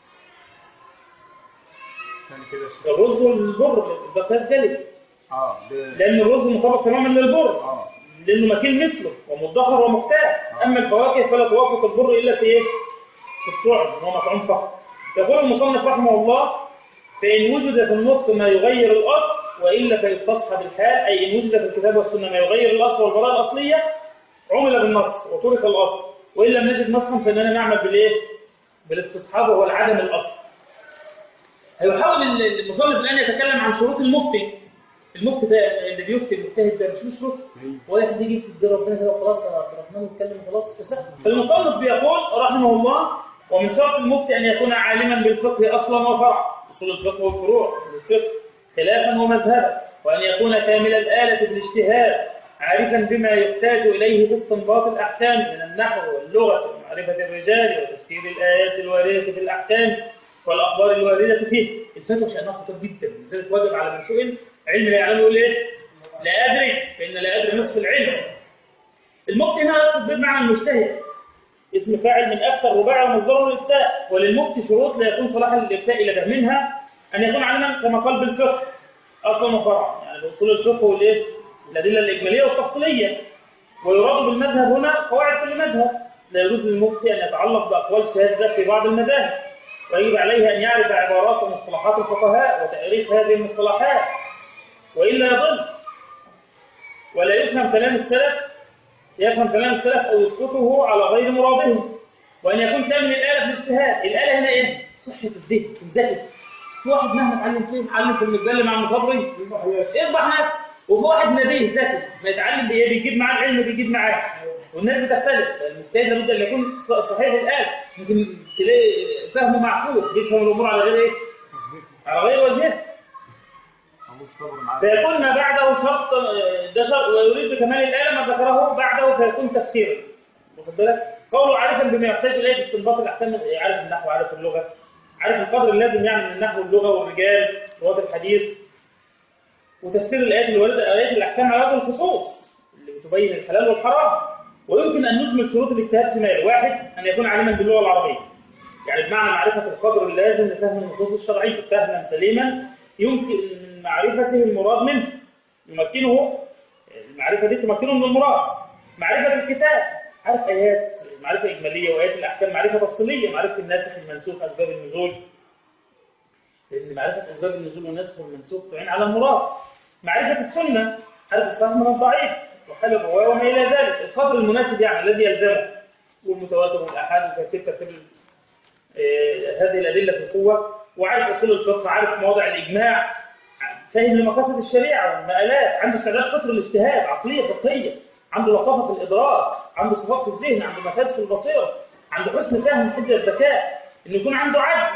ثاني كده شوية. الرز والبر ده قياس جلي اه ب... لأن الرز مطابق تماما للبر اه لأنه مكيل مثله ومدخر ومقتات أما الفواكه فلا توافق البر إلا في إيه؟ في الطعم هو مطعوم فقط يقول المصنف رحمه الله فإن وجد في النطق ما يغير الأصل وإلا فيستصحب الحال أي إن وجد في الكتاب والسنة ما يغير الأصل والبراءة الأصلية عمل بالنص وترك الأصل وإن لم نجد نصا فإننا نعمل بالإيه؟ بالاستصحاب وهو العدم الأصل هيحاول المصنف الآن يتكلم عن شروط المفتي المفتي ده اللي بيفتي المجتهد ده مش له شروط ولا حد يجي يفتي ربنا كده وخلاص يا عبد الرحمن يتكلم خلاص يصح فالمصنف بيقول رحمه الله ومن شرط المفتي أن يكون عالما بالفقه أصلا وفرعا أصول الفقه والفروع الفقه خلافا ومذهبا وأن يكون كامل الآلة بالاجتهاد عارفا بما يحتاج إليه في استنباط الأحكام من النحو واللغة ومعرفة الرجال وتفسير الآيات الواردة في الأحكام والأخبار الواردة فيه الفتوى شأنها خطير جدا لذلك واجب على من سئل علم لا يعلم يقول إيه؟ لا أدري فإن لا أدري نصف العلم المفتي هنا يقصد بمعنى المجتهد اسم فاعل من أكثر رباعي ومصدره الإفتاء وللمفتي شروط لا يكون صلاحا للإفتاء إلا به منها أن يكون عالما كما قال بالفقه أصلا وفرعا يعني بأصول الفقه والإيه؟ الأدلة الإجمالية والتفصيلية ويراد بالمذهب هنا قواعد كل مذهب لا يجوز للمفتي أن يتعلق بأقوال شاذة في بعض المذاهب ويجب عليه أن يعرف عبارات ومصطلحات الفقهاء وتأريخ هذه المصطلحات وإلا يضل ولا يفهم كلام السلف يفهم كلام السلف أو يسقطه على غير مرادهم وأن يكون كامل الآلة في الاجتهاد الآلة هنا إيه؟ صحة الذهن تمزكي في واحد مهما اتعلم فيه اتعلم في المجال مع مصبري يصبح ناس وفي واحد نبيه ذكي ما يتعلم بايه بيجيب معاه العلم بيجيب معاه والناس بتختلف المجتهد لابد ان يكون صحيح الآن ممكن تلاقي فهمه معكوس بيفهم الامور على غير ايه؟ على غير وجهه أبوك صبر معاه فيكون ما بعده شرط ده شرط ويريد بكمال الآلة ما ذكره بعده فيكون تفسيرا واخد بالك؟ قوله عارفا بما يحتاج إليه في استنباط الأحكام عارف النحو عارف اللغة عارف القدر اللازم يعني من النحو واللغة والرجال رواة الحديث وتفسير الآيات الواردة آيات الأحكام على وجه الخصوص اللي بتبين الحلال والحرام ويمكن أن نجمل شروط الاجتهاد فيما يلي واحد أن يكون عالما باللغة العربية يعني بمعنى معرفة القدر اللازم لفهم النصوص الشرعية فهما سليما يمكن من معرفته المراد منه يمكنه المعرفة دي تمكنه من المراد معرفة الكتاب عارف آيات معرفة إجمالية وآيات الأحكام معرفة تفصيلية معرفة الناسخ المنسوخ أسباب النزول لأن معرفة أسباب النزول والنسخ والمنسوخ تعين على المراد معرفة السنة عارف الصحيح من الضعيف وحال الرواية وما إلى ذلك القدر المناسب يعني الذي يلزمه والمتواتر والأحاد وكيف ترتيب آه، هذه الأدلة في القوة وعارف أصول الفقه عارف مواضع الإجماع فاهم لمقاصد الشريعة والمآلات عنده استعداد فطر الاجتهاد عقلية فقهية عنده لطافة في الإدراك عنده صفاء في الذهن عنده مفاز في البصيرة عنده حسن فهم حدة الذكاء إنه يكون عنده عدل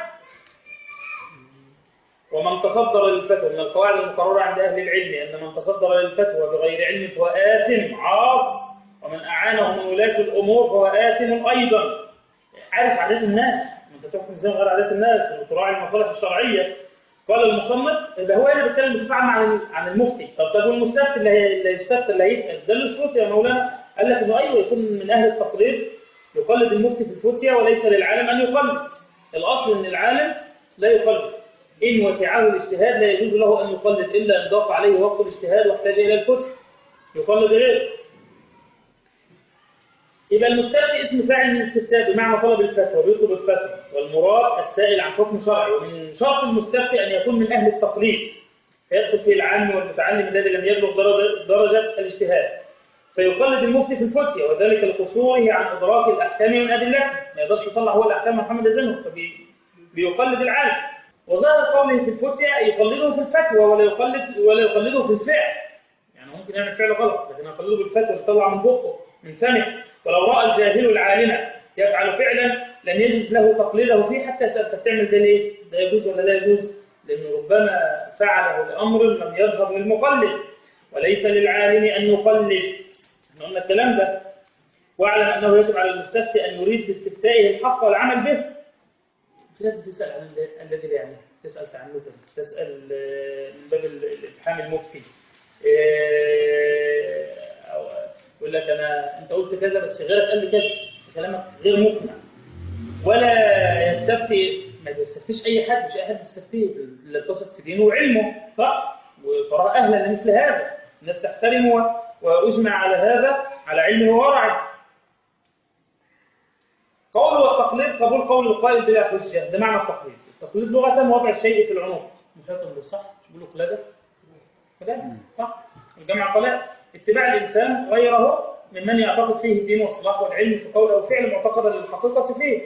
ومن تصدر للفتوى من القواعد المقررة عند أهل العلم أن من تصدر للفتوى بغير علم فهو آثم عاص ومن أعانه من ولاة الأمور فهو آثم أيضا عارف عادات الناس ما أنت تحكم زي غير عادات الناس وتراعي المصالح الشرعية قال المصنف يبقى هو هنا بيتكلم بصفة عامة عن عن المفتي طب طب والمستفتي اللي هي- اللي يستفتي اللي هيسأل ده له شروط يا مولانا قال لك إنه أيوه يكون من أهل التقليد يقلد المفتي في الفتيا وليس للعالم أن يقلد الأصل أن العالم لا يقلد إن وسعه الاجتهاد لا يجوز له أن يقلد إلا إن ضاق عليه وقت الاجتهاد واحتاج إلى الفتي يقلد غيره يبقى المستفتي اسم فاعل من الاستفتاء بمعنى طلب الفتوى بيطلب الفتوى والمراد السائل عن حكم شرعي ومن شرط المستفتي أن يكون من أهل التقليد فيدخل فيه العام والمتعلم الذي لم يبلغ درجة, درجة الاجتهاد فيقلد المفتي في الفتية وذلك لقصوره عن إدراك الأحكام من أدلتها ما يقدرش يطلع هو الأحكام من محمد زنه فبيقلد العالم وظاهر قوله في الفتية يقلده في الفتوى ولا يقلد ولا يقلده في الفعل يعني ممكن يعمل فعل غلط لكن يقلده بالفتوى يطلع من بقه من فمه ولو رأى الجاهل العالم يفعل فعلا لم يجوز له تقليده فيه حتى يسأل طب تعمل ده ليه؟ ده يجوز ولا لا يجوز؟ لأنه ربما فعله لأمر لم يظهر للمقلد وليس للعالم أن يقلد احنا قلنا الكلام ده واعلم انه يجب على المستفتي ان يريد باستفتائه الحق والعمل به في ناس بتسال عن ال- الذي لا يعنيه تسال تعنتا تسال آه، من باب ال- الافهام المفتي آه، أو يقول لك انا انت قلت كذا بس غيرك قال لي كذا كلامك غير مقنع ولا يستفتي ما يستفتيش اي حد مش اي حد يستفتيه اللي اتصف في دينه وعلمه صح وتراه اهلا لمثل هذا الناس تحترمه واجمع على هذا على علمه وورعه قول والتقليد قبول قول القائل بلا حجه ده معنى التقليد التقليد لغه وضع الشيء في العنق مش هتقول صح مش بيقولوا قلاده قلاده صح الجمع قلاده اتباع الانسان غيره ممن يعتقد فيه الدين والصلاح والعلم في قول او فعل معتقدا للحقيقه فيه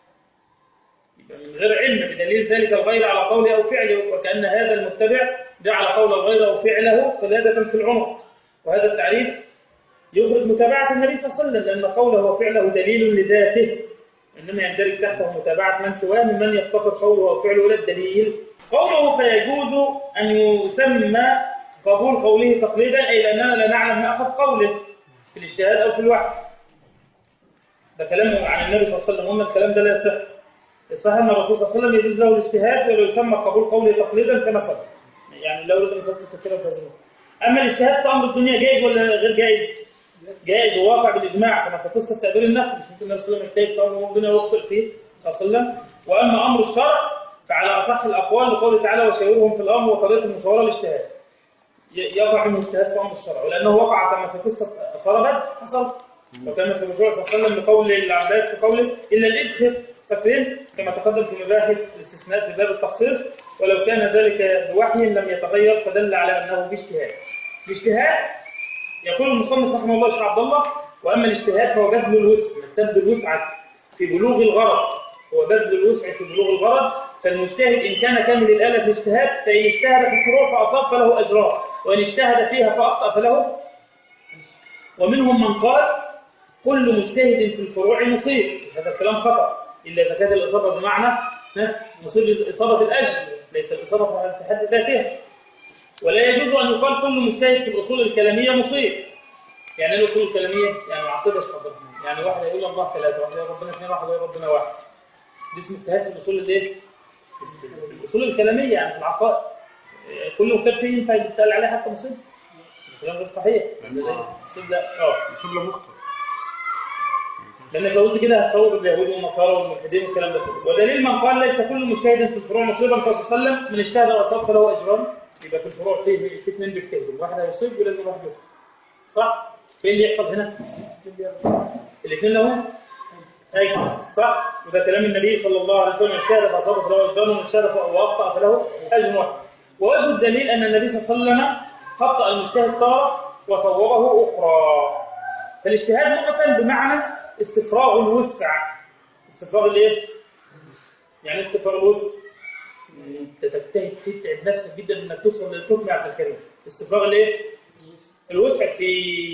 يبقى من غير علم بدليل ذلك الغير على قوله او فعله وكان هذا المتبع جعل قول الغير او فعله قلاده في العنق وهذا التعريف يخرج متابعة النبي صلى الله عليه وسلم لأن قوله وفعله دليل لذاته إنما يندرج تحته متابعة من سواه ممن يفتقر قوله وفعله إلى الدليل قوله فيجوز أن يسمى قبول قوله تقليدا أي لأننا لا نعلم ما أخذ قوله في الاجتهاد أو في الوحي ده كلام عن النبي صلى الله عليه وسلم قلنا الكلام ده لا يصح الصحيح أن الرسول صلى الله عليه وسلم يجوز له الاجتهاد ولا يسمى قبول قوله تقليدا كما سبق يعني لو لم يفسر كثيرا فازمه أما الاجتهاد في أمر الدنيا جائز ولا غير جائز؟ جائز وواقع بالإجماع كما في قصة تأبير النخل مش ممكن النبي صلى الله عليه وسلم يجتهد في أمر ربنا ويخطئ فيه صلى الله عليه وسلم وأما أمر الشرع فعلى أصح الأقوال لقوله تعالى وشاورهم في الأمر وطريقة المشاورة الاجتهاد ي- يقع منه اجتهاد في أمر الشرع ولأنه وقع كما في قصة أصال بدر حصل وكما في الرسول صلى الله عليه وسلم بقول العباس في قوله إلا الإدخل فاكرين كما تقدم في مباحث الاستثناء في باب التخصيص ولو كان ذلك بوحي لم يتغير فدل على أنه باجتهاد الاجتهاد يقول المصنف رحمه الله الشيخ عبد الله واما الاجتهاد فهو بذل الوسع تبذل وسعك في بلوغ الغرض هو بذل الوسع في بلوغ الغرض فالمجتهد ان كان كامل الاله في الاجتهاد فان اجتهد في الفروع فاصاب فله اجران وان اجتهد فيها فاخطا فله ومنهم من قال كل مجتهد في الفروع مصيب هذا الكلام خطا الا اذا كانت الاصابه بمعنى ها، مصيب اصابه الاجر ليس الاصابه في حد ذاتها ولا يجوز أن يقال كل مجتهد في الأصول الكلامية مصيب يعني ايه الأصول الكلامية؟ يعني ما عقدش قدر يعني واحد يقول الله ثلاثة واحد يقول ربنا اثنين واحد يقول ربنا واحد دي اسمه اجتهاد في الأصول الايه؟ في الأصول الكلامية يعني في العقائد كل مجتهد فيه ينفع يتقال عليه حتى مصيب الكلام غير صحيح مصيب لا اه يصيب له مخطئ لانك لو قلت كده هتصور اليهود والنصارى والملحدين والكلام ده كله ودليل من قال ليس كل مجتهد في الفروع مصيبا فصلى الله عليه وسلم من اجتهد واصاب فله اجران يبقى في الفروع فيه في اثنين بيجتهدوا واحد هيصيب ولازم واحد يخطئ صح؟ فين اللي يحصل هنا؟ الاثنين لهم ايوه صح وده كلام النبي صلى الله عليه وسلم اجتهد فاصاب فله اجران ومن اجتهد واخطا فله اجر واحد ووجه الدليل ان النبي صلى الله عليه وسلم خطا المجتهد تاره وصوبه اخرى فالاجتهاد لغه بمعنى استفراغ الوسع استفراغ الايه يعني إيه استفراغ الوسع انت تجتهد تتعب نفسك جدا انك توصل للحكم يا عبد الكريم استفراغ الايه الوسع في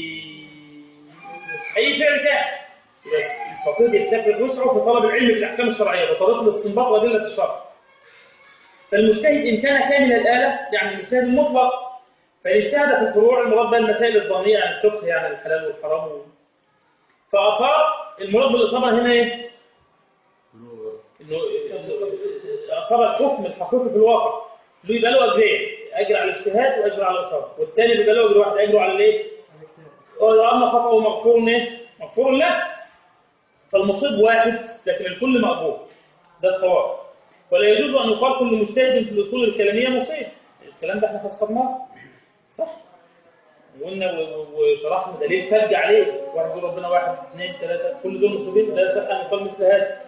اي فعل كان بس الفقيه يستفرغ وسعه في طلب العلم بالاحكام الشرعيه بطريقه الاستنباط وادله الشرع فالمجتهد ان كان كامل الاله يعني المجتهد المطلق فإن اجتهد في الفروع المراد بها المسائل الظنيه عن الفقه يعني الحلال والحرام فأصاب المراد بالإصابة هنا إيه؟ إنه أصاب الحكم الحقيقي في الواقع له يبقى له أجرين أجر على الاجتهاد وأجر على الإصابة والثاني بيبقى له أجر واحد أجره على الإيه؟ قال أما خطأه مغفور إيه؟ مغفور له فالمصيب واحد لكن الكل مقبول ده الصواب ولا يجوز أن يقال كل مجتهد في الأصول الكلامية مصيب الكلام ده احنا فسرناه صح؟ وقلنا و- و- وشرحنا دليل فج عليه واحد يقول ربنا واحد اثنين ثلاثة كل دول مصيبين لا يصح أن يقال مثل هذا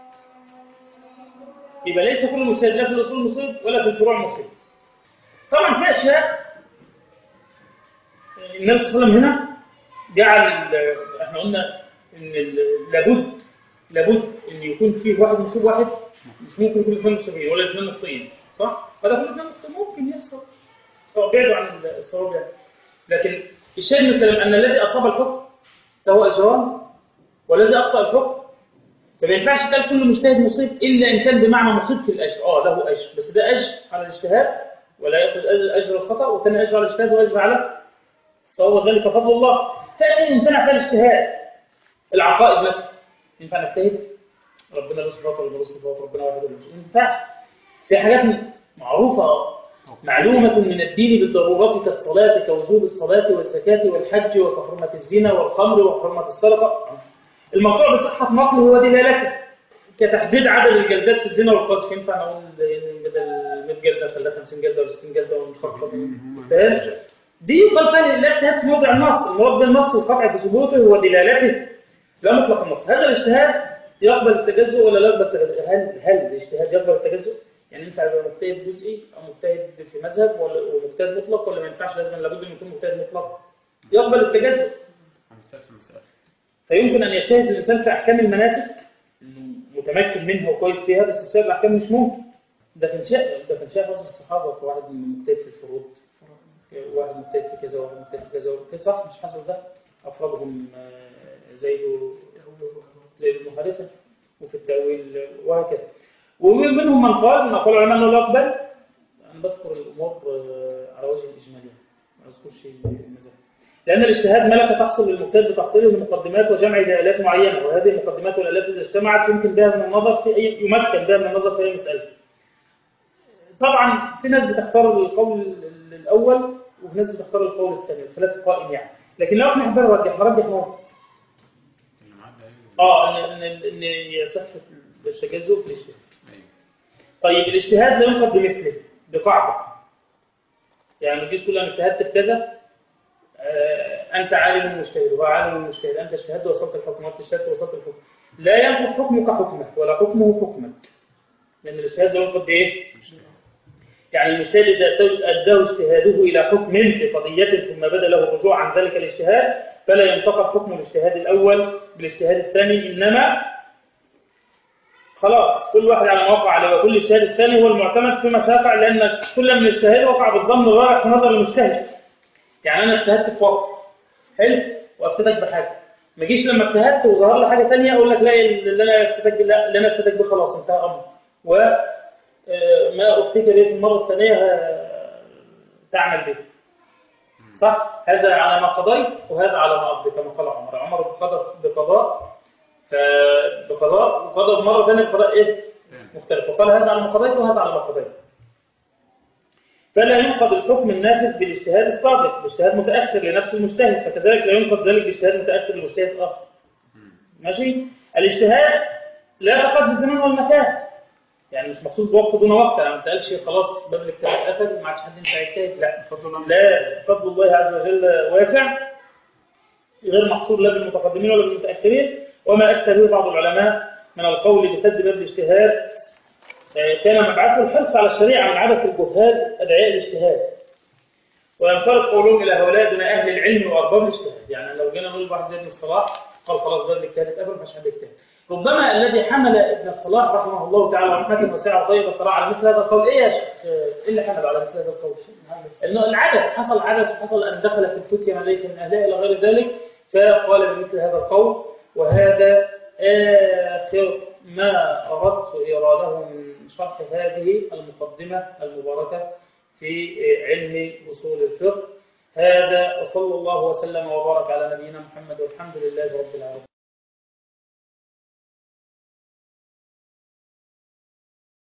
يبقى ليس كل مجتهد لا في الأصول مصيب ولا في الفروع مصيب طبعا في أشياء النبي صلى الله عليه وسلم هنا جعل ال- احنا قلنا ان ال- لابد لابد ان يكون فيه واحد مصيب واحد مش ممكن يكون اثنين مصيبين ولا اثنين مخطئين صح؟ فده كل اثنين مخطئين ممكن يحصل بعدوا عن الصواب يعني لكن الشيء من الكلام أن الذي أصاب الحكم له أجران والذي أخطأ الحكم فما ينفعش قال كل مجتهد مصيب إلا إن كان بمعنى مصيب في الأجر آه له أجر بس ده أجر على الاجتهاد ولا يأخذ أجر, أجر الخطأ والثاني أجر على الاجتهاد وأجر على الصواب ذلك فضل الله فأشياء يمتنع فيها الاجتهاد العقائد مثلا ينفع نجتهد ربنا له صفات ولا له صفات ربنا واحد ولا مش ما ينفعش في حاجات معروفة معلومة من الدين بالضرورات كالصلاة كوجوب الصلاة والزكاة والحج وكحرمة الزنا والخمر وحرمة السرقة الموضوع بصحة نقله ودلالته كتحديد عدد الجلدات في الزنا والقذف ينفع نقول إن بدل 100 جلدة خليها 50 جلدة ولا 60 جلدة ونخفض فاهم؟ دي يقال فيها الاجتهاد في موضع النص المراد بالنص القطع في ثبوته ودلالته لا مطلق النص هذا الاجتهاد يقبل التجزؤ ولا لا يقبل التجزؤ هل هل الاجتهاد يقبل التجزؤ يعني ينفع يبقى مجتهد جزئي او مجتهد في مذهب ولا ومجتهد مطلق ولا ما ينفعش لازم لابد ان يكون مجتهد مطلق يقبل التجزؤ هنختلف في المسألة فيمكن ان يجتهد الانسان في احكام المناسك انه متمكن منها وكويس فيها بس بسبب الاحكام مش ممكن ده كان شيء ده كان شيء خاص بالصحابه كواحد مجتهد في الفروض واحد مجتهد في كذا واحد مجتهد في كذا وكذا صح مش حصل ده افرادهم آه، زيد زيد بن حارثه وفي التاويل وهكذا ومنهم من قال من اقوال العلماء انه لا يقبل انا بذكر الامور آه، على وجه الاجمالي ما اذكرش المذاهب لأن الاجتهاد ملكة تحصل للمجتهد بتحصيله لمقدمات وجمع دلالات معينة وهذه المقدمات والآلات إذا اجتمعت يمكن بها من النظر في أي يمكن بها من النظر في أي مسألة. طبعا في ناس بتختار القول الأول وفي ناس بتختار القول الثاني الخلاف قائم يعني لكن لو احنا حبينا نرجح نرجح نوع اللي معاه ده أيوة. اه ان ان ان يصح التجزؤ في الاجتهاد. أيوة. طيب الاجتهاد لا ينقض بمثله بقاعدة يعني ما تجيش تقول انا اجتهدت في كذا آه، انت عالم مجتهد وهو عالم مجتهد انت اجتهدت وصلت الحكم وانت اجتهدت وصلت الحكم لا ينقض حكمك حكمك ولا حكمه حكمك لان الاجتهاد لا ينقض بايه يعني المجتهد اذا اداه اجتهاده الى حكم في قضيه ثم بدا له الرجوع عن ذلك الاجتهاد فلا ينتقض حكم الاجتهاد الاول بالاجتهاد الثاني انما خلاص كل واحد على ما وقع عليه وكل اجتهاد الثاني هو المعتمد فيما سيقع لان كل من اجتهاد وقع بالضم الرابع في نظر المجتهد يعني انا اجتهدت في وقت حلو وافتدك بحاجه ما اجيش لما اجتهدت وظهر لي حاجه ثانيه اقول لك لا اللي انا افتدك لا اللي انا افتدك بيه خلاص انتهى امر و آه، ما افتك به في المره الثانيه آه، تعمل به صح هذا على ما قضيت وهذا على ما اقضي كما قال عمر عمر بقضاء بقضاء فبقضاء وقضى مره ثانيه بقضاء ايه مختلف وقال هذا على ما قضيت وهذا على ما قضيت فلا ينقض الحكم النافذ بالاجتهاد السابق باجتهاد متاخر لنفس المجتهد فكذلك لا ينقض ذلك باجتهاد متاخر لمجتهد اخر ماشي الاجتهاد لا يتقد بالزمان والمكان يعني مش مخصوص بوقت دون وقت يعني ما تقالش خلاص باب الاجتهاد قفل ما عادش حد ينفع يجتهد لا لا فضل الله عز وجل واسع غير محصور لا بالمتقدمين ولا بالمتاخرين وما افتى به بعض العلماء من القول بسد باب الاجتهاد آه، كان مبعثه الحرص على الشريعه من عاده الجهال ادعياء الاجتهاد وينصرف قولهم الى هؤلاء دون اهل العلم وارباب الاجتهاد يعني لو جينا نقول واحد زي ابن الصلاح قال خلاص باب الاجتهاد اتقفل ما فيش حد يجتهد ربما الذي حمل ابن الصلاح رحمه الله تعالى رحمه وسعه طيبه طلع على مثل هذا القول ايه يا شيخ آه، ايه اللي حمل على مثل هذا القول انه العدد حصل عدد حصل ان دخل في الفتية من ليس من اهلها الى غير ذلك فقال بمثل هذا القول وهذا اخر ما اردت اراده من شرح هذه المقدمه المباركه في علم اصول الفقه هذا وصلى الله وسلم وبارك على نبينا محمد والحمد لله رب العالمين